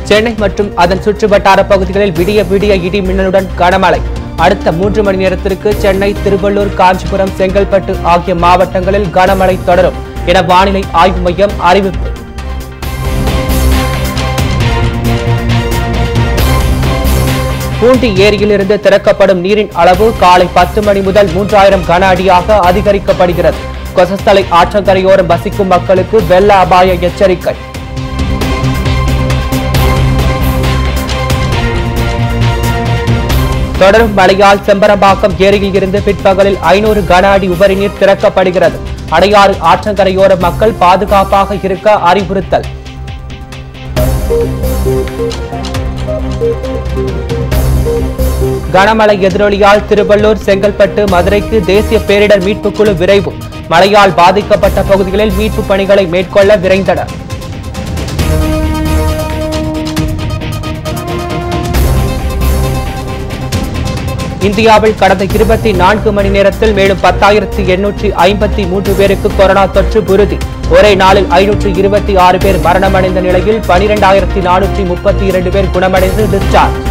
சென்னை மற்றும் அதன் சுற்றுவட்டார பகுதிகளில் விடிய விடிய இடி மின்னலுடன் கனமழை அடுத்த மூன்று மணி நேரத்திற்கு சென்னை திருவள்ளூர் காஞ்சிபுரம் செங்கல்பட்டு ஆகிய மாவட்டங்களில் கனமழை தொடரும் என வானிலை ஆய்வு மையம் அறிவிப்பு பூண்டி ஏரியிலிருந்து திறக்கப்படும் நீரின் அளவு காலை பத்து மணி முதல் மூன்றாயிரம் கன அடியாக அதிகரிக்கப்படுகிறது கொசஸ்தலை ஆற்றங்கரையோரம் வசிக்கும் மக்களுக்கு வெள்ள அபாய எச்சரிக்கை தொடரும் மழையால் செம்பரம்பாக்கம் ஏரியில் இருந்து பிற்பகலில் ஐநூறு கன அடி உபரி நீர் திறக்கப்படுகிறது அடையாறு ஆற்றங்கரையோர மக்கள் பாதுகாப்பாக இருக்க அறிவுறுத்தல் கனமழை எதிரொலியால் திருவள்ளூர் செங்கல்பட்டு மதுரைக்கு தேசிய பேரிடர் மீட்புக் குழு விரைவு மழையால் பாதிக்கப்பட்ட பகுதிகளில் மீட்புப் பணிகளை மேற்கொள்ள விரைந்தனர் இந்தியாவில் கடந்த இருபத்தி நான்கு மணி நேரத்தில் மேலும் பத்தாயிரத்தி எண்ணூற்றி ஐம்பத்தி மூன்று பேருக்கு கொரோனா தொற்று உறுதி ஒரே நாளில் ஐநூற்று இருபத்தி ஆறு பேர் மரணமடைந்த நிலையில் பனிரெண்டாயிரத்தி நானூற்றி முப்பத்தி இரண்டு பேர் குணமடைந்து டிஸ்சார்ஜ்